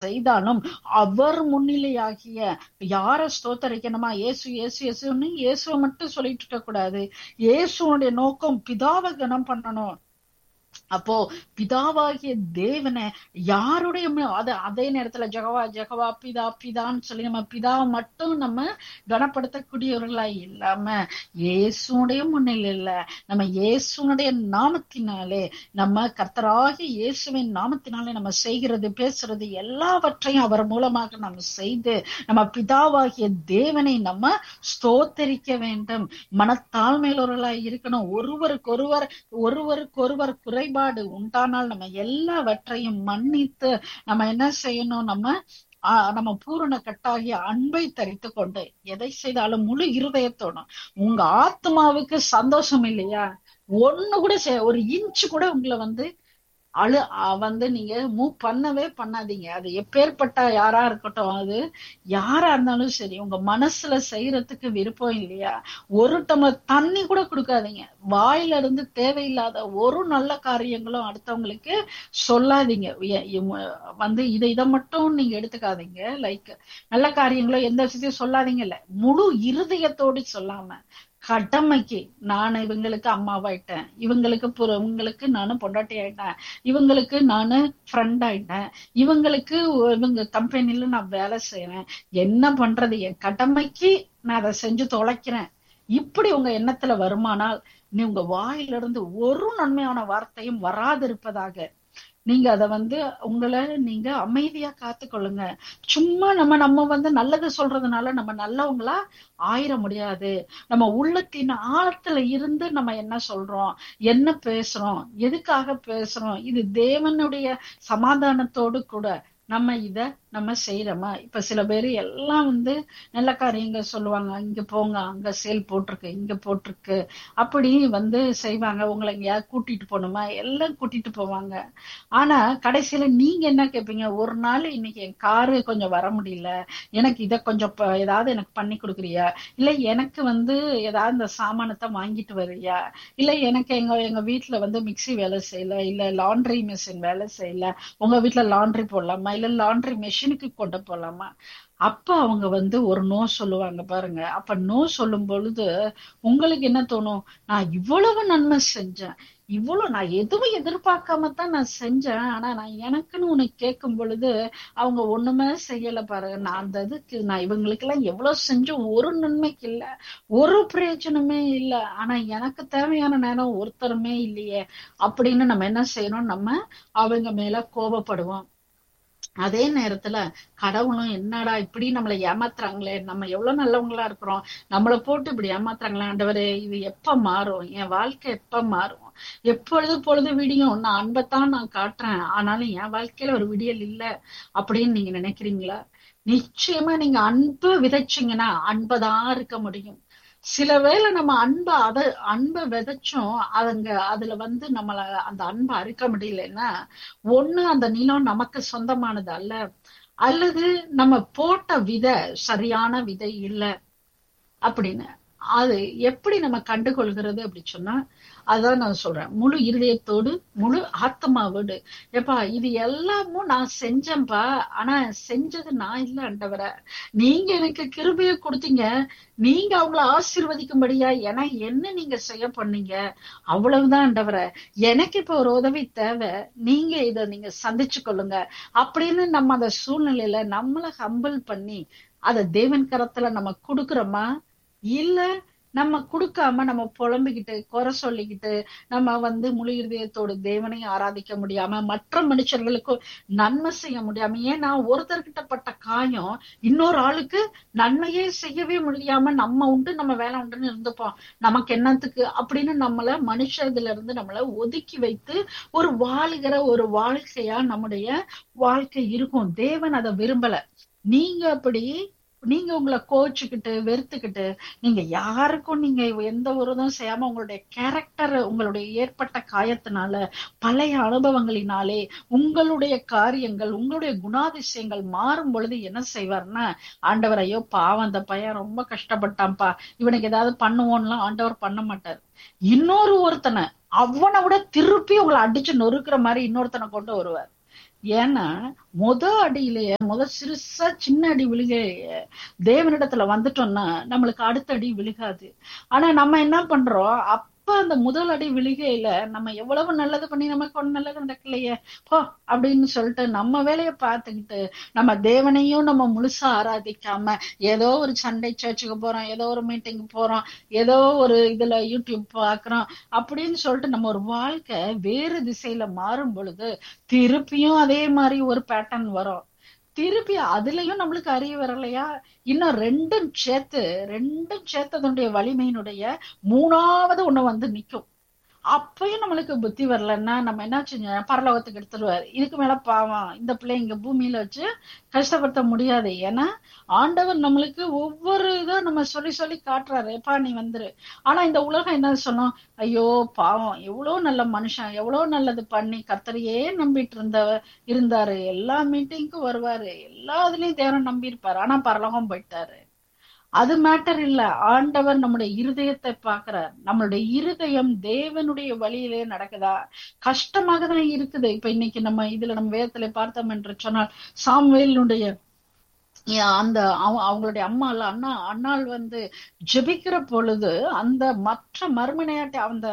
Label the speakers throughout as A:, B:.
A: செய்தாலும் அவர் முன்னிலையாகிய யார ஸ்தோத்தரிக்கணுமா இயேசு இயேசு இயேசுன்னு இயேசுவை மட்டும் சொல்லிட்டு இருக்க கூடாது இயேசுனுடைய நோக்கம் பிதாவை கனம் பண்ணணும் அப்போ பிதாவாகிய தேவனை யாருடைய ம- அத அதே நேரத்துல ஜெகவா ஜெகவா பிதா பிதான்னு சொல்லி நம்ம பிதா மட்டும் நம்ம கனப்படுத்தக்கூடியவர்களா இல்லாம இயேசுடைய முன்னிலையில நம்ம இயேசுனுடைய நாமத்தினாலே நம்ம கர்த்தராகிய இயேசுவின் நாமத்தினாலே நம்ம செய்கிறது பேசுறது எல்லாவற்றையும் அவர் மூலமாக நம்ம செய்து நம்ம பிதாவாகிய தேவனை நம்ம ஸ்தோத்தரிக்க வேண்டும் மனத்தாழ்மையுள்ளவர்களாய் இருக்கணும் ஒருவருக்கொருவர் ஒருவருக்கொருவர் குறைபாடு உண்டானால் நம்ம எல்லாவற்றையும் மன்னித்து நம்ம என்ன செய்யணும் நம்ம ஆஹ் நம்ம பூரண கட்டாகிய அன்பை தரித்து கொண்டு எதை செய்தாலும் முழு இருதயத்தோடும் உங்க ஆத்மாவுக்கு சந்தோஷம் இல்லையா ஒண்ணு கூட செய்- ஒரு இன்ச்சு கூட உங்களை வந்து அழு அஹ் வந்து நீங்க மூவ் பண்ணவே பண்ணாதீங்க அது எப்பேற்பட்ட யாரா இருக்கட்டும் அது யாரா இருந்தாலும் சரி உங்க மனசுல செய்யறதுக்கு விருப்பம் இல்லையா ஒரு டம்ளர் தண்ணி கூட கொடுக்காதீங்க வாயில இருந்து தேவையில்லாத ஒரு நல்ல காரியங்களும் அடுத்தவங்களுக்கு சொல்லாதீங்க எ- எ- வந்து இதை இதை மட்டும் நீங்க எடுத்துக்காதீங்க லைக் நல்ல காரியங்களோ எந்த விஷயத்தையும் சொல்லாதீங்கல்ல முழு இருதயத்தோடு சொல்லாம கடமைக்கு நான் இவங்களுக்கு அம்மாவாயிட்டேன் இவங்களுக்கு புற- இவங்களுக்கு நானும் பொண்டாட்டி ஆயிட்டேன் இவங்களுக்கு நானு ஃப்ரெண்ட் ஆயிட்டேன் இவங்களுக்கு இவங்க கம்பெனில நான் வேலை செய்யறேன் என்ன பண்றது என் கடமைக்கு நான் அதை செஞ்சு தொலைக்கிறேன் இப்படி உங்க எண்ணத்துல வருமானால் நீ உங்க வாயிலிருந்து இருந்து ஒரு நன்மையான வார்த்தையும் வராதிருப்பதாக நீங்க அத வந்து உங்களை நீங்க அமைதியா காத்துக்கொள்ளுங்க சும்மா நம்ம நம்ம வந்து நல்லது சொல்றதுனால நம்ம நல்லவங்களா ஆயிர முடியாது நம்ம உள்ளத்தின் ஆழத்துல இருந்து நம்ம என்ன சொல்றோம் என்ன பேசுறோம் எதுக்காக பேசுறோம் இது தேவனுடைய சமாதானத்தோடு கூட நம்ம இத நம்ம செய்யறோமா இப்ப சில பேர் எல்லாம் வந்து நல்ல காரியங்கள் சொல்லுவாங்க இங்க போங்க அங்க சேல் போட்டிருக்கு இங்க போட்டிருக்கு அப்படி வந்து செய்வாங்க உங்களை எங்கேயாவது கூட்டிட்டு போகணுமா எல்லாம் கூட்டிட்டு போவாங்க ஆனா கடைசியில நீங்க என்ன கேட்பீங்க ஒரு நாள் இன்னைக்கு என் காரு கொஞ்சம் வர முடியல எனக்கு இத கொஞ்சம் ப- ஏதாவது எனக்கு பண்ணி கொடுக்குறியா இல்ல எனக்கு வந்து ஏதாவது இந்த சாமானத்தை வாங்கிட்டு வர்றியா இல்ல எனக்கு எங்க எங்க வீட்ல வந்து மிக்ஸி வேலை செய்யல இல்ல லாண்ட்ரி மிஷின் வேலை செய்யல உங்க வீட்ல லாண்ட்ரி போடலாமா இல்ல லாண்ட்ரி மெஷினுக்கு கொண்டு போலாமா அப்ப அவங்க வந்து ஒரு நோ சொல்லுவாங்க பாருங்க அப்ப நோ சொல்லும் பொழுது உங்களுக்கு என்ன தோணும் நான் இவ்வளவு நன்மை செஞ்சேன் இவ்வளவு நான் எதுவும் எதிர்பார்க்காம தான் நான் செஞ்சேன் ஆனா நான் எனக்குன்னு உனக்கு கேட்கும் பொழுது அவங்க ஒண்ணுமே செய்யல பாருங்க நான் அந்த இதுக்கு நான் இவங்களுக்கு எல்லாம் எவ்வளவு செஞ்சும் ஒரு நன்மைக்கு இல்ல ஒரு பிரயோஜனமே இல்ல ஆனா எனக்கு தேவையான நேரம் ஒருத்தருமே இல்லையே அப்படின்னு நம்ம என்ன செய்யணும் நம்ம அவங்க மேல கோபப்படுவோம் அதே நேரத்துல கடவுளும் என்னடா இப்படி நம்மளை ஏமாத்துறாங்களே நம்ம எவ்வளவு நல்லவங்களா இருக்கிறோம் நம்மளை போட்டு இப்படி ஏமாத்துறாங்களே ஆண்டவரே இது எப்ப மாறும் என் வாழ்க்கை எப்ப மாறும் எப்பொழுது பொழுது விடியும் நான் அன்பைத்தான் நான் காட்டுறேன் ஆனாலும் என் வாழ்க்கையில ஒரு விடியல் இல்ல அப்படின்னு நீங்க நினைக்கிறீங்களா நிச்சயமா நீங்க அன்பு விதைச்சீங்கன்னா அன்பதான் இருக்க முடியும் சில வேளை நம்ம அன்பை அத அன்பை விதைச்சோம் அதுங்க அதுல வந்து நம்மள அந்த அன்பை அறுக்க முடியலன்னா ஒண்ணு அந்த நிலம் நமக்கு சொந்தமானது அல்ல அல்லது நம்ம போட்ட விதை சரியான விதை இல்ல அப்படின்னு அது எப்படி நம்ம கண்டுகொள்கிறது அப்படி சொன்னா அதான் நான் சொல்றேன் முழு இருதயத்தோடு முழு ஆத்மாவோடு எப்பா இது எல்லாமும் நான் செஞ்சேன்பா ஆனா செஞ்சது நான் இல்ல ஆண்டவர நீங்க எனக்கு கிருபையை கொடுத்தீங்க நீங்க அவங்கள ஆசீர்வதிக்கும்படியா என என்ன நீங்க செய்ய பண்ணீங்க அவ்வளவுதான் ஆண்டவர எனக்கு இப்ப ஒரு உதவி தேவை நீங்க இத நீங்க சந்திச்சு கொள்ளுங்க அப்படின்னு நம்ம அந்த சூழ்நிலையில நம்மள ஹம்பிள் பண்ணி அத தேவன் கரத்துல நம்ம கொடுக்கறோமா இல்ல நம்ம கொடுக்காம நம்ம புலம்பிக்கிட்டு குறை சொல்லிக்கிட்டு நம்ம வந்து முழு இருதயத்தோடு தேவனை ஆராதிக்க முடியாம மற்ற மனுஷர்களுக்கும் நன்மை செய்ய முடியாம ஏன்னா ஒருத்தர்கிட்ட பட்ட காயம் இன்னொரு ஆளுக்கு நன்மையே செய்யவே முடியாம நம்ம உண்டு நம்ம வேலை உண்டுன்னு இருந்துப்போம் நமக்கு என்னத்துக்கு அப்படின்னு நம்மள மனுஷத்துல இருந்து நம்மள ஒதுக்கி வைத்து ஒரு வாழுகிற ஒரு வாழ்க்கையா நம்முடைய வாழ்க்கை இருக்கும் தேவன் அதை விரும்பல நீங்க அப்படி நீங்க உங்களை கோச்சுக்கிட்டு வெறுத்துக்கிட்டு நீங்க யாருக்கும் நீங்க எந்த ஒரு இதுவும் செய்யாம உங்களுடைய கேரக்டர் உங்களுடைய ஏற்பட்ட காயத்தினால பழைய அனுபவங்களினாலே உங்களுடைய காரியங்கள் உங்களுடைய குணாதிசயங்கள் மாறும் பொழுது என்ன செய்வார்னா ஆண்டவர் ஐயோ பாவம் அந்த பையன் ரொம்ப கஷ்டப்பட்டான்ப்பா இவனுக்கு ஏதாவது பண்ணுவோம்லாம் ஆண்டவர் பண்ண மாட்டார் இன்னொரு ஒருத்தனை அவனை விட திருப்பி உங்களை அடிச்சு நொறுக்குற மாதிரி இன்னொருத்தனை கொண்டு வருவார் ஏன்னா முத அடியிலேயே முத சிறுசா சின்ன அடி விழுகையே தேவனிடத்துல வந்துட்டோம்னா நம்மளுக்கு அடுத்த அடி விழுகாது ஆனா நம்ம என்ன பண்றோம் அப்ப அந்த முதல் அடி விழுகையில நம்ம எவ்வளவு நல்லது பண்ணி நமக்கு ஒண்ணு நல்லது நடக்கலையே போ அப்படின்னு சொல்லிட்டு நம்ம வேலையை பார்த்துக்கிட்டு நம்ம தேவனையும் நம்ம முழுசா ஆராதிக்காம ஏதோ ஒரு சண்டை சர்ச்சுக்கு போறோம் ஏதோ ஒரு மீட்டிங் போறோம் ஏதோ ஒரு இதுல யூடியூப் பாக்குறோம் அப்படின்னு சொல்லிட்டு நம்ம ஒரு வாழ்க்கை வேறு திசையில மாறும் பொழுது திருப்பியும் அதே மாதிரி ஒரு பேட்டர்ன் வரும் திருப்பி அதுலயும் நம்மளுக்கு அறிவு வரலையா இன்னும் ரெண்டும் சேர்த்து ரெண்டும் சேர்த்ததுடைய வலிமையினுடைய மூணாவது ஒண்ணு வந்து நிக்கும் அப்பயும் நம்மளுக்கு புத்தி வரலன்னா நம்ம என்ன செஞ்சோம் பரலோகத்துக்கு எடுத்துருவாரு இதுக்கு மேல பாவம் இந்த பிள்ளை இங்க பூமியில வச்சு கஷ்டப்படுத்த முடியாது ஏன்னா ஆண்டவர் நம்மளுக்கு ஒவ்வொரு இதா நம்ம சொல்லி சொல்லி காட்டுறாரு எப்பா நீ வந்துரு ஆனா இந்த உலகம் என்ன சொன்னோம் ஐயோ பாவம் எவ்வளவு நல்ல மனுஷன் எவ்வளவு நல்லது பண்ணி கத்தரையே நம்பிட்டு இருந்தவ இருந்தாரு எல்லா மீட்டிங்க்கும் வருவாரு எல்லா இதுலயும் தேவனை நம்பி இருப்பாரு ஆனா பரலோகம் போயிட்டாரு அது மேட்டர் இல்ல ஆண்டவர் நம்முடைய இருதயத்தை பாக்குறார் நம்மளுடைய இருதயம் தேவனுடைய வழியிலே நடக்குதா கஷ்டமாக தான் இருக்குது இப்ப இன்னைக்கு நம்ம இதுல நம்ம வேதத்துல பார்த்தோம் என்று சொன்னால் சாம்வேலினுடைய அந்த அவங்களுடைய அம்மா அண்ணா அண்ணாள் வந்து ஜெபிக்கிற பொழுது அந்த மற்ற மறுமனையாட்டி அந்த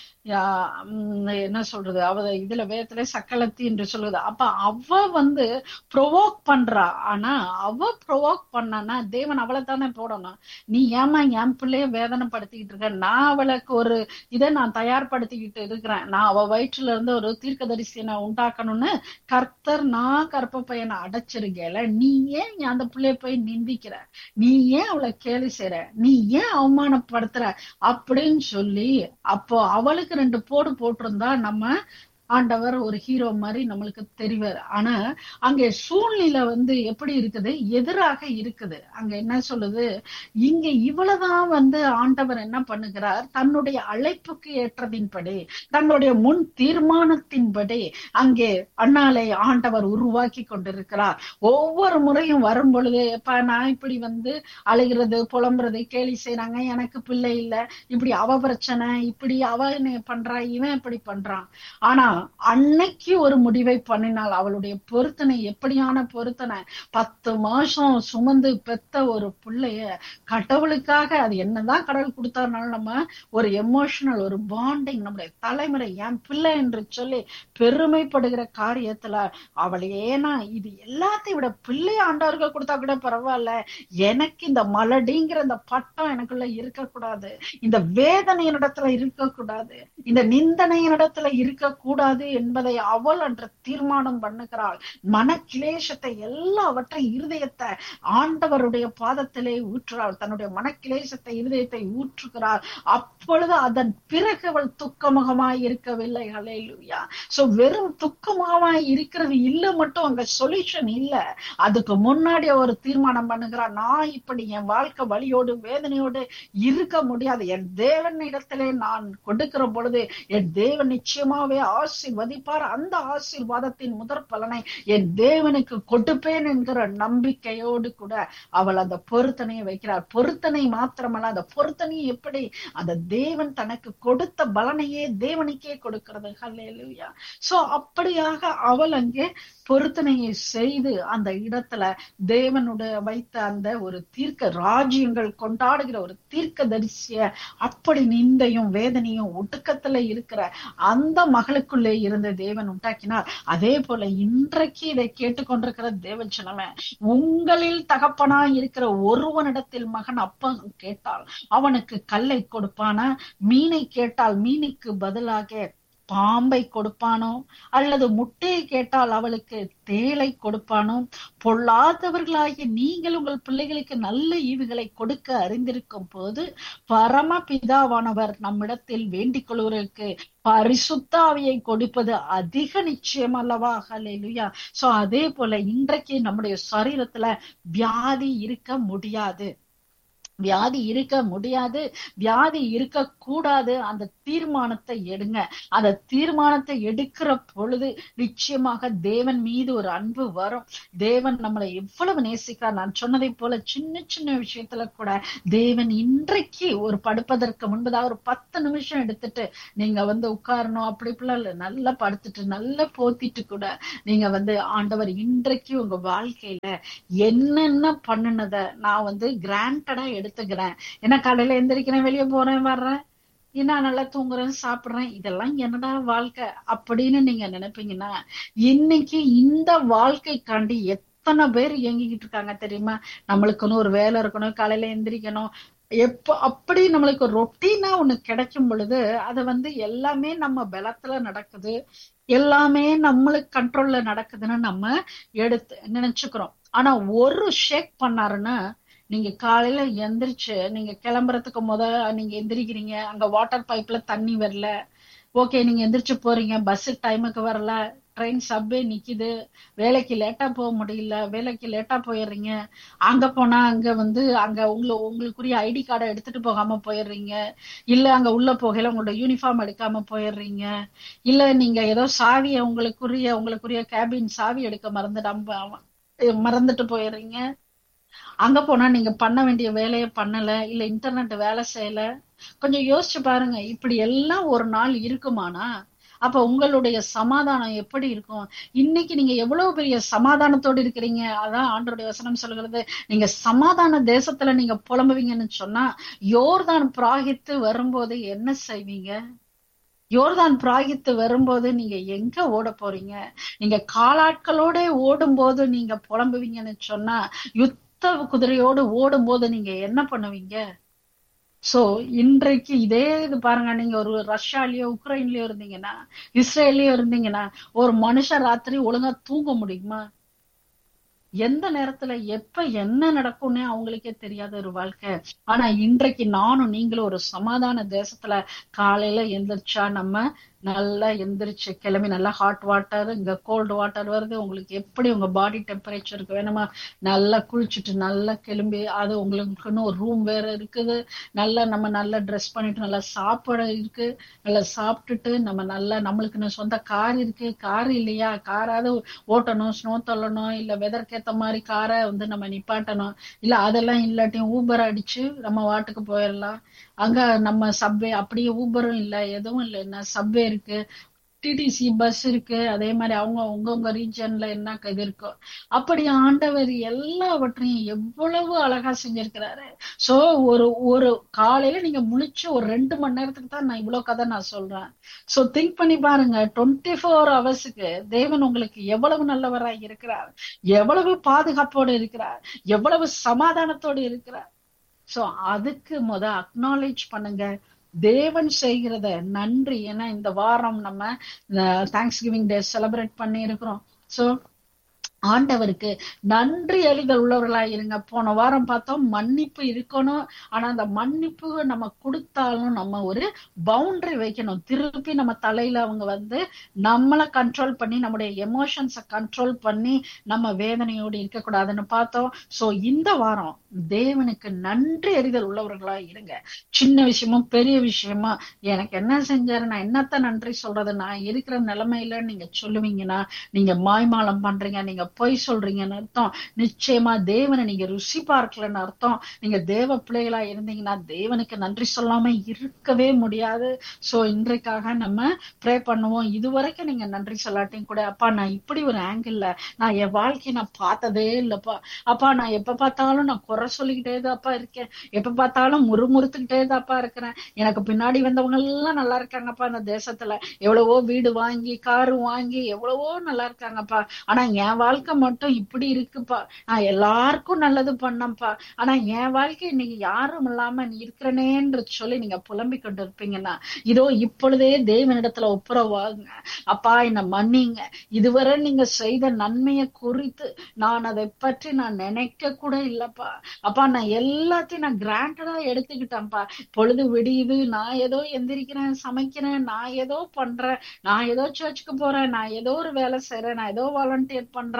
A: என்ன சொல்றது அவ இதுல வேதத்துல சக்களத்தி என்று சொல்லுது அப்ப அவ வந்து ப்ரொவோக் பண்றா ஆனா அவ ப்ரொவோக் பண்ணானா தேவன் அவளை தானே போடணும் நீ ஏமா என் பிள்ளைய வேதனைப்படுத்திக்கிட்டு இருக்க நான் அவளுக்கு ஒரு இதை நான் தயார்படுத்திக்கிட்டு இருக்கிறேன் நான் அவ வயிற்றுல இருந்து ஒரு தீர்க்கதரிசியை நான் உண்டாக்கணும்னு கர்த்தர் நான் கற்ப பையனை அடைச்சிருக்கேல நீ ஏன் அந்த பிள்ளைய போய் நிந்திக்கிற நீ ஏன் அவளை கேலி செய்யற நீ ஏன் அவமானப்படுத்துற அப்படின்னு சொல்லி அப்போ அவளுக்கு ரெண்டு போடு போட்டிருந்தா நம்ம ஆண்டவர் ஒரு ஹீரோ மாதிரி நம்மளுக்கு தெரிவார் ஆனா அங்க சூழ்நிலை வந்து எப்படி இருக்குது எதிராக இருக்குது அங்க என்ன சொல்லுது இங்க இவ்வளவுதான் வந்து ஆண்டவர் என்ன பண்ணுகிறார் தன்னுடைய அழைப்புக்கு ஏற்றதின்படி தன்னுடைய முன் தீர்மானத்தின்படி அங்கே அண்ணாலை ஆண்டவர் உருவாக்கி கொண்டிருக்கிறார் ஒவ்வொரு முறையும் வரும் பொழுது எப்ப நான் இப்படி வந்து அழுகிறது புலம்புறது கேலி செய்யறாங்க எனக்கு பிள்ளை இல்ல இப்படி அவ பிரச்சனை இப்படி அவ பண்றா இவன் இப்படி பண்றான் ஆனா அன்னைக்கு ஒரு முடிவை பண்ணினால் அவளுடைய பொருத்தனை எப்படியான பொருத்தனை பத்து மாசம் சுமந்து பெத்த ஒரு பிள்ளைய கடவுளுக்காக அது என்னதான் கடவுள் கொடுத்தாருனாலும் நம்ம ஒரு எமோஷனல் ஒரு பாண்டிங் நம்முடைய தலைமுறை என் பிள்ளை என்று சொல்லி பெருமைப்படுகிற காரியத்துல அவள் ஏன்னா இது எல்லாத்தையும் விட பிள்ளை ஆண்டவர்கள் கொடுத்தா கூட பரவாயில்ல எனக்கு இந்த மலடிங்கிற இந்த பட்டம் எனக்குள்ள இருக்கக்கூடாது இந்த வேதனையினிடத்துல இருக்கக்கூடாது இந்த நிந்தனையினிடத்துல இருக்கக்கூடாது என்பதை அவள் என்ற தீர்மானம் பண்ணுகிறாள் மன கிளேசத்தை எல்லாவற்றையும் இருதயத்தை ஆண்டவருடைய பாதத்திலே ஊற்றுறாள் தன்னுடைய மன கிளேசத்தை இருதயத்தை ஊற்றுகிறாள் அப்பொழுது அதன் பிறகு அவள் துக்கமுகமாய் இருக்கவில்லை ஹலேலுயா சோ வெறும் துக்கமுகமாய் இருக்கிறது இல்ல மட்டும் அங்க சொல்யூஷன் இல்ல அதுக்கு முன்னாடி ஒரு தீர்மானம் பண்ணுகிறாள் நான் இப்படி என் வாழ்க்கை வழியோடு வேதனையோடு இருக்க முடியாது என் தேவன் இடத்திலே நான் கொடுக்கிற பொழுது என் தேவன் நிச்சயமாவே ஆசீர்வதிப்பார் அந்த ஆசீர்வாதத்தின் முதற் பலனை என் தேவனுக்கு கொடுப்பேன் என்கிற நம்பிக்கையோடு கூட அவள் அந்த பொருத்தனையை வைக்கிறார் பொருத்தனை மாத்திரமல்ல அந்த பொருத்தனை எப்படி அந்த தேவன் தனக்கு கொடுத்த பலனையே தேவனுக்கே கொடுக்கிறது ஹல்லேலூயா சோ அப்படியாக அவள் அங்கே பொருத்தனையை செய்து அந்த இடத்துல தேவனுடைய வைத்த அந்த ஒரு தீர்க்க ராஜ்யங்கள் கொண்டாடுகிற ஒரு தீர்க்க தரிசிய அப்படி நிந்தையும் வேதனையும் ஒடுக்கத்துல இருக்கிற அந்த மகளுக்குள்ளே இருந்த தேவன் உண்டாக்கினார் அதே போல இன்றைக்கு இதை கேட்டுக்கொண்டிருக்கிற தேவன் சொன்னமே உங்களில் தகப்பனா இருக்கிற ஒருவனிடத்தில் மகன் அப்பா கேட்டால் அவனுக்கு கல்லை கொடுப்பானா மீனை கேட்டால் மீனுக்கு பதிலாக பாம்பை கொடுப்பானோ அல்லது முட்டையை கேட்டால் அவளுக்கு தேளை கொடுப்பானோ பொல்லாதவர்களாகிய நீங்கள் உங்கள் பிள்ளைகளுக்கு நல்ல ஈவுகளை கொடுக்க அறிந்திருக்கும் போது பரம பிதாவானவர் நம்மிடத்தில் வேண்டிக் கொள்வதற்கு பரிசுத்தாவியை கொடுப்பது அதிக நிச்சயம் அல்லவா ஹலேலுயா சோ அதே போல இன்றைக்கு நம்முடைய சரீரத்துல வியாதி இருக்க முடியாது வியாதி இருக்க முடியாது வியாதி இருக்க கூடாது அந்த தீர்மானத்தை எடுங்க அந்த தீர்மானத்தை எடுக்கிற பொழுது நிச்சயமாக தேவன் மீது ஒரு அன்பு வரும் தேவன் நம்மளை எவ்வளவு நேசிக்கிறார் நான் சொன்னதை போல சின்ன சின்ன விஷயத்துல கூட தேவன் இன்றைக்கு ஒரு படுப்பதற்கு முன்பதாக ஒரு பத்து நிமிஷம் எடுத்துட்டு நீங்க வந்து உட்காரணும் அப்படி இல்ல நல்லா படுத்துட்டு நல்லா போத்திட்டு கூட நீங்க வந்து ஆண்டவர் இன்றைக்கு உங்க வாழ்க்கையில என்னென்ன பண்ணுனத நான் வந்து கிராண்டடா எடுத்துக்கிறேன் ஏன்னா காலையில எந்திரிக்கிறேன் வெளியே போறேன் வர்றேன் நான் நல்லா தூங்குறேன் சாப்பிடுறேன் இதெல்லாம் என்னடா வாழ்க்கை அப்படின்னு நீங்க நினைப்பீங்கன்னா இன்னைக்கு இந்த வாழ்க்கைக்காண்டி எத்தனை பேர் இயங்கிக்கிட்டு இருக்காங்க தெரியுமா நம்மளுக்குன்னு ஒரு வேலை இருக்கணும் காலையில எந்திரிக்கணும் எப்ப அப்படி நம்மளுக்கு ரொட்டீனா ஒண்ணு கிடைக்கும் பொழுது அது வந்து எல்லாமே நம்ம பலத்துல நடக்குது எல்லாமே நம்மளுக்கு கண்ட்ரோல்ல நடக்குதுன்னு நம்ம எடுத்து நினைச்சுக்கிறோம் ஆனா ஒரு ஷேக் பண்ணாருன்னா நீங்க காலையில எந்திரிச்சு நீங்க கிளம்புறதுக்கு முத நீங்க எந்திரிக்கிறீங்க அங்க வாட்டர் பைப்ல தண்ணி வரல ஓகே நீங்க எந்திரிச்சு போறீங்க பஸ் டைமுக்கு வரல ட்ரெயின் சப்வே நிக்குது வேலைக்கு லேட்டா போக முடியல வேலைக்கு லேட்டா போயிடுறீங்க அங்க போனா அங்க வந்து அங்க உங்களை உங்களுக்குரிய ஐடி கார்டை எடுத்துட்டு போகாம போயிடுறீங்க இல்ல அங்க உள்ள போகையில உங்களோட யூனிஃபார்ம் எடுக்காம போயிடுறீங்க இல்ல நீங்க ஏதோ சாவிய உங்களுக்குரிய உங்களுக்குரிய கேபின் சாவி எடுக்க மறந்துடாம மறந்துட்டு போயிடுறீங்க அங்க போனா நீங்க பண்ண வேண்டிய வேலையை பண்ணல இல்ல இன்டர்நெட் வேலை செய்யல கொஞ்சம் யோசிச்சு பாருங்க இப்படி எல்லாம் ஒரு நாள் இருக்குமானா அப்ப உங்களுடைய சமாதானம் எப்படி இருக்கும் இன்னைக்கு நீங்க எவ்வளவு பெரிய சமாதானத்தோடு இருக்கிறீங்க அதான் ஆண்டருடைய வசனம் சொல்கிறது நீங்க சமாதான தேசத்துல நீங்க புலம்புவீங்கன்னு சொன்னா யோர்தான் பிராகித்து வரும்போது என்ன செய்வீங்க யோர்தான் பிராகித்து வரும்போது நீங்க எங்க ஓட போறீங்க நீங்க காலாட்களோட ஓடும் போது நீங்க புலம்புவீங்கன்னு சொன்னா யுத்த குதிரையோடு ஓடும் போது நீங்க என்ன பண்ணுவீங்க சோ இன்றைக்கு இதே இது பாருங்க நீங்க ஒரு ரஷ்யாலயோ உக்ரைன்லயோ இருந்தீங்கன்னா இஸ்ரேல்லயோ இருந்தீங்கன்னா ஒரு மனுஷன் ராத்திரி ஒழுங்கா தூங்க முடியுமா எந்த நேரத்துல எப்ப என்ன நடக்கும்னே அவங்களுக்கே தெரியாத ஒரு வாழ்க்கை ஆனா இன்றைக்கு நானும் நீங்களும் ஒரு சமாதான தேசத்துல காலையில எந்திரிச்சா நம்ம நல்லா எந்திரிச்சு கிளம்பி நல்லா ஹாட் வாட்டர் இங்க கோல்டு வாட்டர் வருது உங்களுக்கு எப்படி உங்க பாடி டெம்பரேச்சருக்கு வேணுமா நல்லா குளிச்சுட்டு நல்லா கிளம்பி அது உங்களுக்குன்னு ஒரு ரூம் வேற இருக்குது நல்லா நம்ம நல்லா ட்ரெஸ் பண்ணிட்டு நல்லா சாப்பாடு இருக்கு நல்லா சாப்பிட்டுட்டு நம்ம நல்லா நம்மளுக்குன்னு சொந்த கார் இருக்கு கார் இல்லையா காராவது ஓட்டணும் ஸ்னோ தள்ளணும் இல்ல வெதற்கு ஏத்த மாதிரி காரை வந்து நம்ம நிப்பாட்டணும் இல்ல அதெல்லாம் இல்லாட்டியும் ஊபர் அடிச்சு நம்ம வாட்டுக்கு போயிடலாம் அங்க நம்ம சப்வே அப்படியே ஊபரும் இல்ல எதுவும் இல்லைன்னா சப்வே இருக்கு டிடிசி பஸ் இருக்கு அதே மாதிரி அவங்க உங்கவுங்க ரீஜன்ல என்ன இது இருக்கோ அப்படி ஆண்டவர் எல்லாவற்றையும் எவ்வளவு அழகா செஞ்சிருக்கிறாரு சோ ஒரு ஒரு காலையில நீங்க முழிச்சு ஒரு ரெண்டு மணி நேரத்துக்கு தான் நான் இவ்வளவு கதை நான் சொல்றேன் சோ திங்க் பண்ணி பாருங்க டுவெண்ட்டி ஃபோர் ஹவர்ஸுக்கு தேவன் உங்களுக்கு எவ்வளவு நல்லவராய் இருக்கிறார் எவ்வளவு பாதுகாப்போடு இருக்கிறார் எவ்வளவு சமாதானத்தோடு இருக்கிறார் சோ அதுக்கு முத அக்னாலேஜ் பண்ணுங்க தேவன் செய்கிறத நன்றி ஏன்னா இந்த வாரம் நம்ம தேங்க்ஸ் கிவிங் டே செலிப்ரேட் பண்ணி இருக்கிறோம் சோ ஆண்டவருக்கு நன்றி அறிதல் உள்ளவர்களா இருங்க போன வாரம் பார்த்தோம் மன்னிப்பு இருக்கணும் ஆனா அந்த மன்னிப்பு நம்ம கொடுத்தாலும் நம்ம ஒரு பவுண்டரி வைக்கணும் திருப்பி நம்ம தலையில அவங்க வந்து நம்மளை கண்ட்ரோல் பண்ணி நம்முடைய எமோஷன்ஸை கண்ட்ரோல் பண்ணி நம்ம வேதனையோடு இருக்கக்கூடாதுன்னு பார்த்தோம் சோ இந்த வாரம் தேவனுக்கு நன்றி அறிதல் உள்ளவர்களா இருங்க சின்ன விஷயமும் பெரிய விஷயமா எனக்கு என்ன செஞ்சாரு நான் என்னத்த நன்றி சொல்றது நான் இருக்கிற நிலைமையில நீங்க சொல்லுவீங்கன்னா நீங்க மாய்மாலம் பண்றீங்க நீங்க பொய் சொல்றீங்கன்னு அர்த்தம் நிச்சயமா தேவனை நீங்க ருசி பார்க்கலன்னு அர்த்தம் நீங்க தேவ பிள்ளைகளா இருந்தீங்கன்னா தேவனுக்கு நன்றி சொல்லாம இருக்கவே முடியாது சோ இன்றைக்காக நம்ம ப்ரே பண்ணுவோம் இதுவரைக்கும் நீங்க நன்றி சொல்லாட்டியும் கூட அப்பா நான் இப்படி ஒரு ஆங்கிள் நான் என் வாழ்க்கையை நான் பார்த்ததே இல்லப்பா அப்பா நான் எப்ப பார்த்தாலும் நான் குறை சொல்லிக்கிட்டே தான்ப்பா இருக்கேன் எப்ப பார்த்தாலும் முறுமுறுத்துக்கிட்டே தான்ப்பா இருக்கிறேன் எனக்கு பின்னாடி வந்தவங்க எல்லாம் நல்லா இருக்காங்கப்பா இந்த தேசத்துல எவ்வளவோ வீடு வாங்கி காரு வாங்கி எவ்வளவோ நல்லா இருக்காங்கப்பா ஆனா என் வாழ்க்கை மட்டும் இப்படி இருக்குப்பா நான் எல்லாருக்கும் நல்லது பண்ணப்பா ஆனா என் வாழ்க்கை இன்னைக்கு யாரும் இல்லாம நீ இருக்கிறனேன்று சொல்லி நீங்க புலம்பிக் கொண்டு இருப்பீங்கன்னா இதோ இப்பொழுதே தேவனிடத்துல ஒப்புரவாங்க அப்பா என்ன மன்னிங்க இதுவரை நீங்க செய்த நன்மையை குறித்து நான் அதை பற்றி நான் நினைக்க கூட இல்லப்பா அப்பா நான் எல்லாத்தையும் நான் கிராண்டடா எடுத்துக்கிட்டேன்ப்பா பொழுது விடியுது நான் ஏதோ எந்திரிக்கிறேன் சமைக்கிறேன் நான் ஏதோ பண்றேன் நான் ஏதோ சர்ச்சுக்கு போறேன் நான் ஏதோ ஒரு வேலை செய்யறேன் நான் ஏதோ வாலண்டியர் பண்றேன்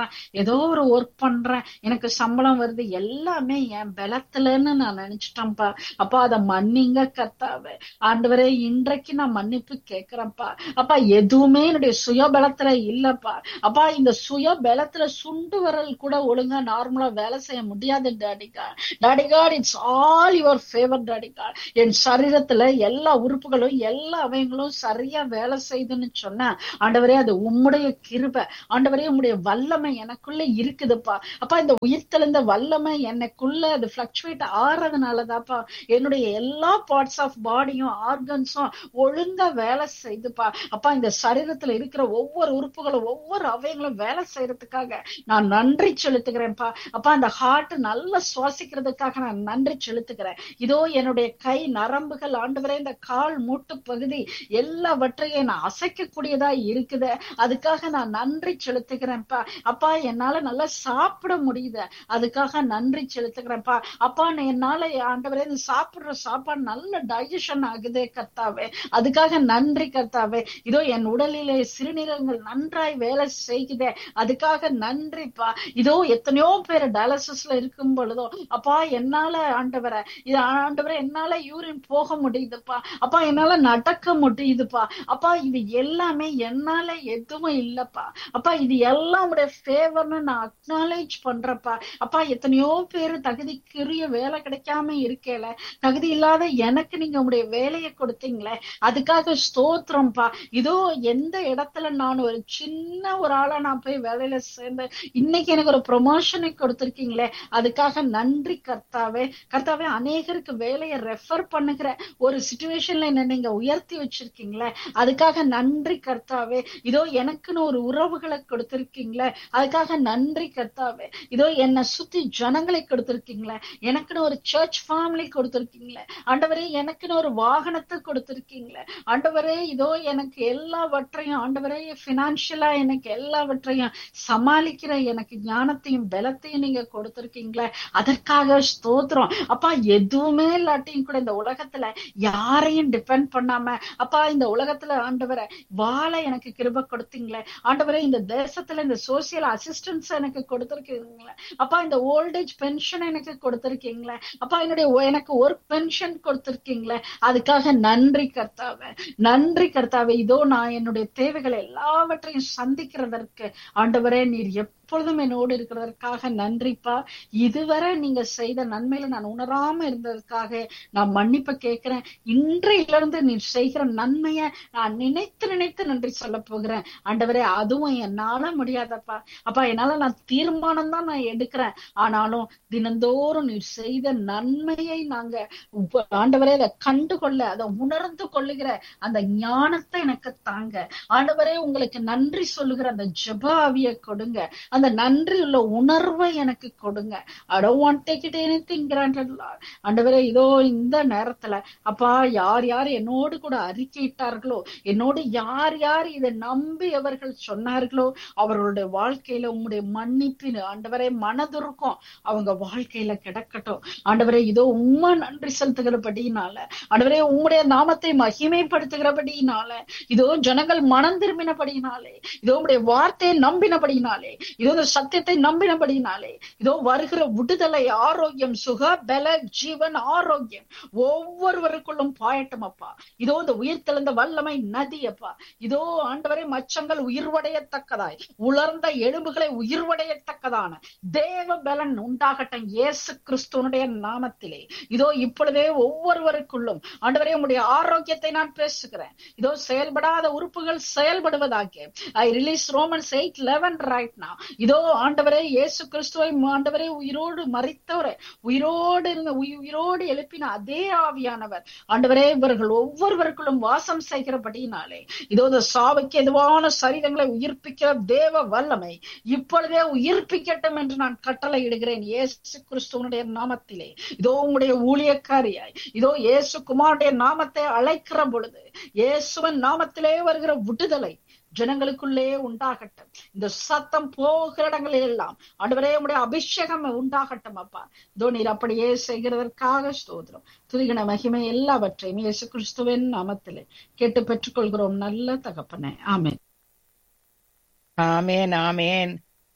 A: ஏதோ ஒரு ஒர்க் பண்றேன் எனக்கு சம்பளம் வருது எல்லாமே என் பலத்துலன்னு நான் நினைச்சிட்டேன்ப்பா அப்பா அதை மன்னிங்க கர்த்தாவே ஆண்டவரே இன்றைக்கு நான் மன்னிப்பு கேட்கிறேன்ப்பா அப்பா எதுவுமே என்னுடைய சுய பலத்துல இல்லப்பா அப்பா இந்த சுய பலத்துல சுண்டு விரல் கூட ஒழுங்கா நார்மலா வேலை செய்ய முடியாது டாடிகா டாடிகா இட்ஸ் ஆல் யுவர் ஃபேவர் டாடிகா என் சரீரத்துல எல்லா உறுப்புகளும் எல்லா அவயங்களும் சரியா வேலை செய்யுதுன்னு சொன்னா ஆண்டவரே அது உம்முடைய கிருபை ஆண்டவரே உம்முடைய வல்லமை எனக்குள்ள இருக்குதுப்பா அப்பா இந்த உயிர்த்தெழுந்த வல்லமை எனக்குள்ள அது பிளக்சுவேட் ஆறதுனாலதாப்பா என்னுடைய எல்லா பார்ட்ஸ் ஆஃப் பாடியும் ஆர்கன்ஸும் ஒழுங்கா வேலை செய்துப்பா அப்பா இந்த சரீரத்துல இருக்கிற ஒவ்வொரு உறுப்புகளும் ஒவ்வொரு அவயங்களும் வேலை செய்யறதுக்காக நான் நன்றி செலுத்துகிறேன்ப்பா அப்பா அந்த ஹார்ட் நல்லா சுவாசிக்கிறதுக்காக நான் நன்றி செலுத்துகிறேன் இதோ என்னுடைய கை நரம்புகள் ஆண்டவரே இந்த கால் மூட்டு பகுதி எல்லாவற்றையும் நான் அசைக்கக்கூடியதா இருக்குது அதுக்காக நான் நன்றி செலுத்துகிறேன்ப்பா அப்பா என்னால நல்லா சாப்பிட முடியுது அதுக்காக நன்றி செலுத்துகிறேன்ப்பா அப்பா நான் என்னால ஆண்டவரே இந்த சாப்பிடுற சாப்பாடு நல்ல டைஜஷன் ஆகுதே கர்த்தாவே அதுக்காக நன்றி கர்த்தாவே இதோ என் உடலிலே சிறுநீரகங்கள் நன்றாய் வேலை செய்குதே அதுக்காக நன்றிப்பா இதோ எத்தனையோ பேர் டயாலிசிஸ்ல இருக்கும் பொழுதோ அப்பா என்னால ஆண்டவரை இது ஆண்டவரை என்னால யூரின் போக முடியுதுப்பா அப்பா என்னால நடக்க முடியுதுப்பா அப்பா இது எல்லாமே என்னால எதுவும் இல்லப்பா அப்பா இது எல்லாம் உடைய ஃபேவர்னு நான் அக்னாலேஜ் பண்றப்பா அப்பா எத்தனையோ பேர் தகுதிக்குரிய வேலை கிடைக்காம இருக்கேல தகுதி இல்லாத எனக்கு நீங்க உங்களுடைய வேலையை கொடுத்தீங்களே அதுக்காக ஸ்தோத்திரம்ப்பா இதோ எந்த இடத்துல நான் ஒரு சின்ன ஒரு ஆளா நான் போய் வேலையில சேர்ந்து இன்னைக்கு எனக்கு ஒரு ப்ரொமோஷனை கொடுத்திருக்கீங்களே அதுக்காக நன்றி கர்த்தாவே கர்த்தாவே அநேகருக்கு வேலையை ரெஃபர் பண்ணுகிற ஒரு சுச்சுவேஷன்ல என்ன நீங்க உயர்த்தி வச்சிருக்கீங்களே அதுக்காக நன்றி கர்த்தாவே இதோ எனக்குன்னு ஒரு உறவுகளை கொடுத்திருக்கீங்களே அதுக்காக நன்றி கர்த்தாவே இதோ என்னை சுத்தி ஜனங்களை கொடுத்திருக்கீங்களே எனக்குன்னு ஒரு சர்ச் ஃபேமிலி கொடுத்திருக்கீங்களே ஆண்டவரே எனக்குன்னு ஒரு வாகனத்தை கொடுத்திருக்கீங்களே ஆண்டவரே இதோ எனக்கு எல்லாவற்றையும் ஆண்டவரே பினான்சியலா எனக்கு எல்லாவற்றையும் சமாளிக்கிற எனக்கு ஞானத்தையும் பலத்தையும் நீங்க கொடுத்திருக்கீங்களே அதற்காக ஸ்தோத்திரம் அப்பா எதுவுமே இல்லாட்டியும் கூட இந்த உலகத்துல யாரையும் டிபெண்ட் பண்ணாம அப்பா இந்த உலகத்துல ஆண்டவரை வாழ எனக்கு கிருப கொடுத்தீங்களே ஆண்டவரே இந்த தேசத்துல இந்த சோசியல் அசிஸ்டன்ஸ் எனக்கு கொடுத்திருக்கீங்களே அப்பா இந்த ஓல்டேஜ் பென்ஷன் எனக்கு கொடுத்திருக்கீங்களே அப்பா என்னுடைய எனக்கு ஒர்க் பென்ஷன் கொடுத்திருக்கீங்களே அதுக்காக நன்றி கர்த்தாவே நன்றி கர்த்தாவே இதோ நான் என்னுடைய தேவைகள் எல்லாவற்றையும் சந்திக்கிறதற்கு ஆண்டவரே நீர் எப்பொழுதும் என்னோடு இருக்கிறதற்காக நன்றிப்பா இதுவரை நீங்க செய்த நன்மையில நான் உணராம இருந்ததுக்காக நான் மன்னிப்ப கேட்கிறேன் இன்றையில இருந்து நீ செய்கிற நன்மைய நான் நினைத்து நினைத்து நன்றி சொல்ல போகிறேன் ஆண்டவரே அதுவும் என்னால முடியாதப்பா அப்பா என்னால நான் தீர்மானம் தான் நான் எடுக்கிறேன் ஆனாலும் தினந்தோறும் நீ செய்த நன்மையை நாங்க ஆண்டவரே அதை கண்டுகொள்ள அதை உணர்ந்து கொள்ளுகிற அந்த ஞானத்தை எனக்கு தாங்க ஆண்டவரே உங்களுக்கு நன்றி சொல்லுகிற அந்த ஜபாவிய கொடுங்க அந்த நன்றி உள்ள உணர்வை எனக்கு கொடுங்க I don't want take it anything granted lord ஆண்டவரே இதோ இந்த நேரத்துல அப்பா யார் யார் என்னோடு கூட அறிக்கையிட்டார்களோ என்னோடு யார் யார் இதை நம்பி அவர்கள் சொன்னார்களோ அவர்களுடைய வாழ்க்கையில உங்களுடைய மன்னிப்பின் ஆண்டவரே மனதுருக்கும் அவங்க வாழ்க்கையில கிடக்கட்டும் ஆண்டவரே இதோ உண்மை நன்றி செலுத்துகிறபடினால ஆண்டவரே உங்களுடைய நாமத்தை மகிமைப்படுத்துகிறபடினால இதோ ஜனங்கள் மனம் திரும்பினபடினாலே இதோ உங்களுடைய வார்த்தையை நம்பினபடினாலே இதோ இந்த சத்தியத்தை நம்பினபடினாலே இதோ வருகிற விடுதலை ஆரோக்கியம் சுக பல ஜீவன் ஆரோக்கியம் ஒவ்வொருவருக்குள்ளும் பாயட்டும் அப்பா இதோ இந்த உயிர்த்தெழுந்த வல்லமை நதி அப்பா இதோ ஆண்டவரை மச்சங்கள் உயிர்வடையத்தக்கதாய் உலர்ந்த எலும்புகளை உயிர்வடையத்தக்கதான தேவ பலன் உண்டாகட்டும் இயேசு கிறிஸ்துவனுடைய நாமத்திலே இதோ இப்பொழுதே ஒவ்வொருவருக்குள்ளும் ஆண்டவரே உங்களுடைய ஆரோக்கியத்தை நான் பேசுகிறேன் இதோ செயல்படாத உறுப்புகள் செயல்படுவதாக I release Romans eight eleven right now இதோ ஆண்டவரே இயேசு கிறிஸ்துவை ஆண்டவரே உயிரோடு மறித்தவரை உயிரோடு இருந்த உயிரோடு எழுப்பின அதே ஆவியானவர் ஆண்டவரே இவர்கள் ஒவ்வொருவருக்குள்ளும் வாசம் செய்கிறபடினாலே இதோ இந்த சாவுக்கு எதுவான சரீரங்களை உயிர்ப்பிக்கிற தேவ வல்லமை இப்பொழுதே உயிர்ப்பிக்கட்டும் என்று நான் கட்டளை இடுகிறேன் இயேசு கிறிஸ்துவனுடைய நாமத்திலே இதோ உங்களுடைய ஊழியக்காரியாய் இதோ இயேசு குமாருடைய நாமத்தை அழைக்கிற பொழுது இயேசுவன் நாமத்திலே வருகிற விடுதலை ஜனங்களுக்குள்ளே உண்டாகட்டும் இந்த சத்தம் போகிற இடங்களில் எல்லாம் ஆண்டவரே உடைய அபிஷேகம் உண்டாகட்டும் அப்பா இதோ நீர் அப்படியே செய்கிறதற்காக ஸ்தோத்திரம் துதிகன மகிமை எல்லாவற்றையும் இயேசு கிறிஸ்துவின் நாமத்திலே கேட்டு பெற்றுக்கொள்கிறோம் நல்ல தகப்பனே amen
B: amen amen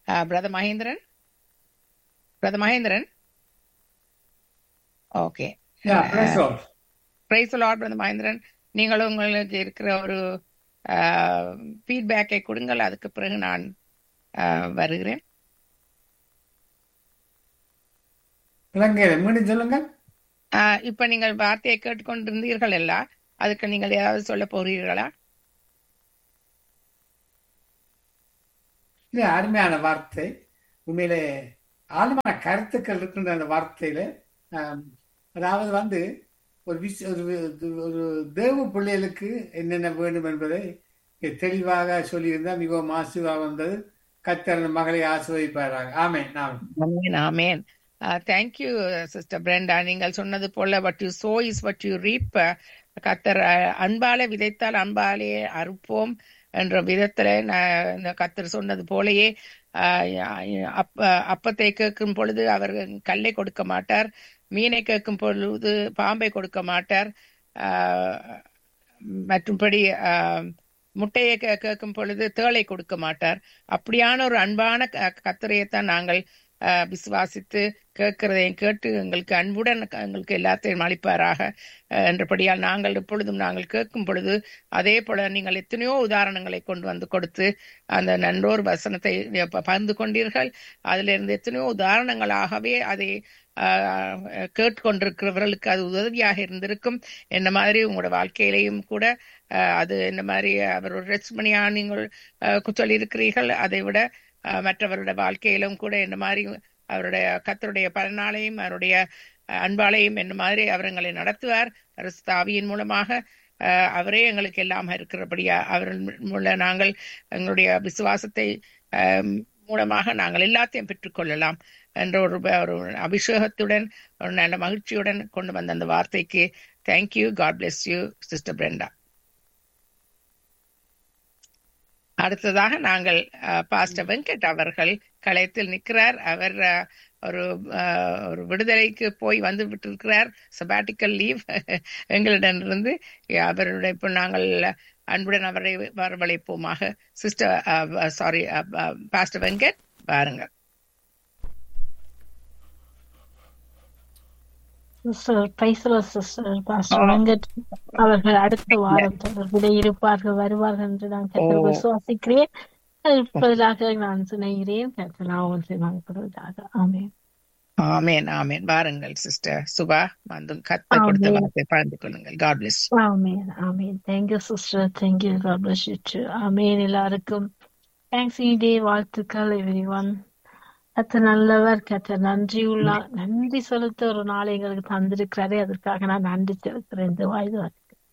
B: brother Mahendran brother Mahendran okay
C: Yeah, praise God.
B: Praise lord brother Mahendran நீங்களும் உங்களுக்கு இருக்கிற ஒரு ஃபீட்பேக்கை கொடுங்கள் அதுக்கு பிறகு நான் ஆஹ், வருகிறேன்
C: விளங்கல மீண்டும் சொல்லுங்க
B: ஆஹ், இப்ப நீங்கள் வார்த்தையை கேட்டுக்கொண்டிருந்தீர்கள் அல்ல அதுக்கு நீங்கள் ஏதாவது சொல்ல போகிறீர்களா
C: இது அருமையான வார்த்தை உண்மையிலே ஆழமான கருத்துக்கள் இருக்கின்ற அந்த வார்த்தையில ஆம், அதாவது வந்து ஒரு விஷ ஒரு ஒரு தேவ பிள்ளைகளுக்கு என்னென்ன வேண்டும் என்பதை தெளிவாக சொல்லியிருந்தா மிகவும் ஆசீர்வாதம் வந்தது கத்தர் அந்த மகளை ஆசீர்வதிப்பாராக ஆமென் ஆமென்
B: ஆமேன் ஆமேன் தேங்க்யூ சிஸ்டர் பிரெண்டா நீங்கள் சொன்னது போல what you sow is what you reap கத்தர் அஹ், அன்பாலே விதைத்தால் அன்பாலே அறுப்போம் என்ற விதத்துல நான் இந்த கத்தர் சொன்னது போலயே ஆஹ், அப்ப அப்பத்தை கேட்கும் பொழுது அவர் கல்லை கொடுக்க மாட்டார் மீனை கேட்கும் பொழுது பாம்பை கொடுக்க மாட்டார் ஆஹ், மற்றும்படி ஆஹ், முட்டையை கே- கேட்கும் பொழுது தேளை கொடுக்க மாட்டார் அப்படியான ஒரு அன்பான க- கத்தரையைத்தான் நாங்கள் ஆஹ், விசுவாசித்து கேட்கிறதையும் கேட்டு எங்களுக்கு அன்புடன் எங்களுக்கு எல்லாத்தையும் அளிப்பாராக ஆஹ், என்றபடியால் நாங்கள் எப்பொழுதும் நாங்கள் கேட்கும் பொழுது அதே போல நீங்கள் எத்தனையோ உதாரணங்களை கொண்டு வந்து கொடுத்து அந்த நன்றோர் வசனத்தை ப- பகிர்ந்து கொண்டீர்கள் அதிலிருந்து எத்தனையோ உதாரணங்களாகவே அதை ஆஹ், கேட்டுக்கொண்டிருக்கிறவர்களுக்கு அது உதவியாக இருந்திருக்கும் என்ன மாதிரி உங்களோட வாழ்க்கையிலையும் கூட ஆஹ், அது என்ன மாதிரி அவர் ஒரு ரெஸ்மணியா நீங்கள் ஆஹ், சொல்லியிருக்கிறீர்கள் அதை விட ஆஹ், மற்றவருடைய வாழ்க்கையிலும் கூட என்ன மாதிரி அவருடைய கத்தருடைய பலனாலையும் அவருடைய அஹ், அன்பாலையும் என்ன மாதிரி அவர் எங்களை நடத்துவார் தாவியின் மூலமாக அஹ், அவரே எங்களுக்கு எல்லாம் இருக்கிறபடியா அவர் மூல நாங்கள் எங்களுடைய விசுவாசத்தை அஹ், மூலமாக நாங்கள் எல்லாத்தையும் பெற்றுக்கொள்ளலாம் என்ற ஒரு ஒரு அபிஷேகத்துடன் ஒரு நல்ல மகிழ்ச்சியுடன் கொண்டு வந்த அந்த வார்த்தைக்கு thank you God bless you sister Brenda அடுத்ததாக நாங்கள் பாஸ்டர் வெங்கட் அவர்கள் கலையத்தில் நிற்கிறார் அவர் அஹ், ஒரு அஹ், ஒரு விடுதலைக்கு போய் வந்து விட்டிருக்கிறார் சபாட்டிக்கல் லீவ் எங்களிடமிருந்து அவருடைய இப்போ நாங்கள் அன்புடன் அவரை வரவழைப்போமாக சிஸ்டர் சாரி பாஸ்டர் வெங்கட் பாருங்க
A: சிஸ்டர் பிரைஸ்ல சிஸ்டர் பாஸ்டர் வெங்கட் அவர்கள் அடுத்த வாரம் தொடர்பிலே இருப்பார்கள் வருவார்கள் என்று நான் கருத்து
B: ஓ.
A: விசுவாசிக்கிறேன் இருப்பதாக நான் சினைகிறேன் கருத்தலாம் ஒன்றை மகப்படுவதாக ஆமென்
B: ஆமேன் ஆமேன் வாருங்கள் சிஸ்டர் சுபா வந்து கத்த கொடுத்த
A: ஆமென்.
B: வார்த்தை பகிர்ந்து கொள்ளுங்கள் God bless
A: amen amen thank you sister thank you God bless you too amen எல்லாருக்கும் தேங்க்ஸ் டே வாழ்த்துக்கள் எவ்ரி ஒன் கத்த நல்லவர் கத்த நன்றி உள்ள நன்றி செலுத்த ஒரு நாளை எங்களுக்கு தந்திருக்கிறாரே அதற்காக நான் நன்றி செலுத்துறேன் இந்த வாய்து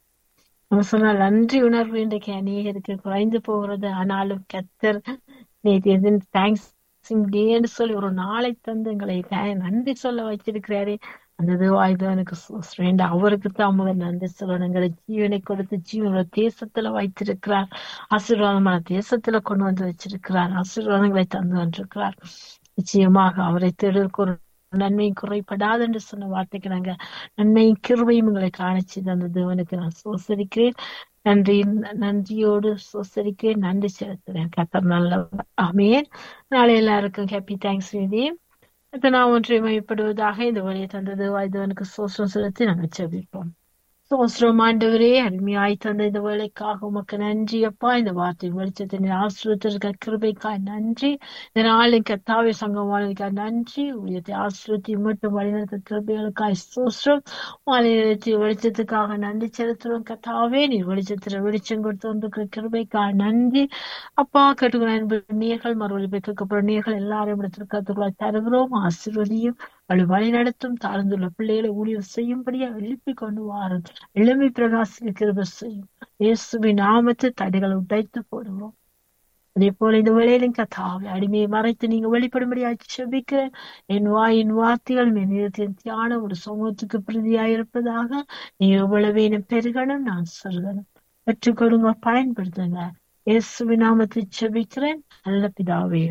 A: நம்ம சொன்ன நன்றி உணர்வு இன்றைக்கு அநேகருக்கு குறைந்து போகிறது ஆனாலும் கத்தர் நேற்று எது தேங்க்ஸ் டேன்னு சொல்லி ஒரு நாளை தந்து எங்களை thank- நன்றி சொல்ல வச்சிருக்கிறாரே அந்த இதுவாயுது எனக்கு ஃப்ரெண்ட் அவருக்கு தான் முதல் நன்றி சொல்லணும் எங்களை ஜீவனை கொடுத்து ஜீவனோட தேசத்துல வைத்திருக்கிறார் ஆசீர்வாதமான தேசத்துல கொண்டு வந்து வச்சிருக்கிறார் ஆசீர்வாதங்களை தந்து கொண்டிருக்கிறார் நிச்சயமாக அவரை தேடுவதற்கு ஒரு நன்மையும் குறைபடாது என்று சொன்ன வார்த்தைக்கு நாங்க நன்மையும் கிருபையும் உங்களை காணிச்சு தந்த தேவனுக்கு நான் சோசரிக்கிறேன் நன்றி நன்றியோடு சோசரிக்கிறேன் நன்றி செலுத்துறேன் கத்தர் நல்லவர் ஆமேன் நாளை எல்லாருக்கும் ஹாப்பி தேங்க்ஸ் வீதி நான் ஒன்றை மையப்படுவதாக இந்த வழியை தந்தது வாய்ந்தவனுக்கு சோசரம் செலுத்தி நாங்கள் செபிப்போம் சோசரம் ஆண்டவரே அருமையாய் தந்த இந்த வேலைக்காக உமக்கு நன்றி அப்பா இந்த வார்த்தை வெளிச்சத்தின் ஆசிரியத்திற்கு கிருபைக்காய் நன்றி இந்த நாளின் கத்தாவை சங்கமானதுக்காக நன்றி ஊழியத்தை ஆசிரியத்தை மட்டும் வழிநடத்த கிருபைகளுக்காய் சோசரம் மாநிலத்தை வெளிச்சத்துக்காக நன்றி செலுத்துறோம் கத்தாவே நீ வெளிச்சத்துல வெளிச்சம் கொடுத்து வந்திருக்கிற கிருபைக்காய் நன்றி அப்பா கேட்டுக்கிற நீர்கள் மறுவழி கேட்கப்படும் நீர்கள் எல்லாரும் இடத்திற்கு தருகிறோம் ஆசீர்வதியும் அவளை வழி நடத்தும் தாழ்ந்துள்ள பிள்ளைகளை ஊழியம் செய்யும்படியா எழுப்பி கொண்டு வாரும் இளமை பிரகாசிக்க கிருப செய்யும் இயேசுவின் நாமத்து தடைகளை உடைத்து போடுவோம் அதே போல இந்த வேளையிலும் கத்தாவை அடிமையை மறைத்து நீங்க வெளிப்படும்படியா செபிக்கிறேன் என் வாயின் வார்த்தைகள் என் இதயத்தின் தியானம் ஒரு சமூகத்துக்கு பிரதியாயிருப்பதாக நீ எவ்வளவு என பெருகணும் நான் சொல்கிறேன் பெற்றுக் கொடுங்க பயன்படுத்துங்க இயேசுவின் நாமத்தை செபிக்கிறேன் நல்ல பிதாவே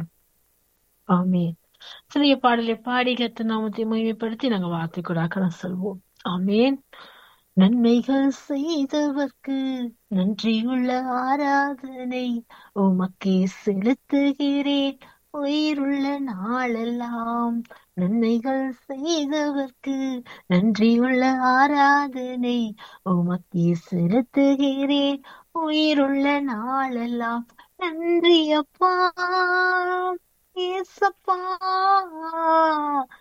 A: ஆமென் சிறிய பாடலை பாடி கத்த நாமத்தை மகிமைப்படுத்தி நாங்க வார்த்தை கூட சொல்வோம் ஆமேன் நன்மைகள் செய்தவர்க்கு நன்றியுள்ள ஆராதனை உமக்கே செலுத்துகிறேன்
D: உயிருள்ள நாளெல்லாம் நன்மைகள் செய்தவர்க்கு நன்றியுள்ள ஆராதனை உமக்கே செலுத்துகிறேன் உயிருள்ள நாளெல்லாம் நன்றி அப்பா ஏசப்பா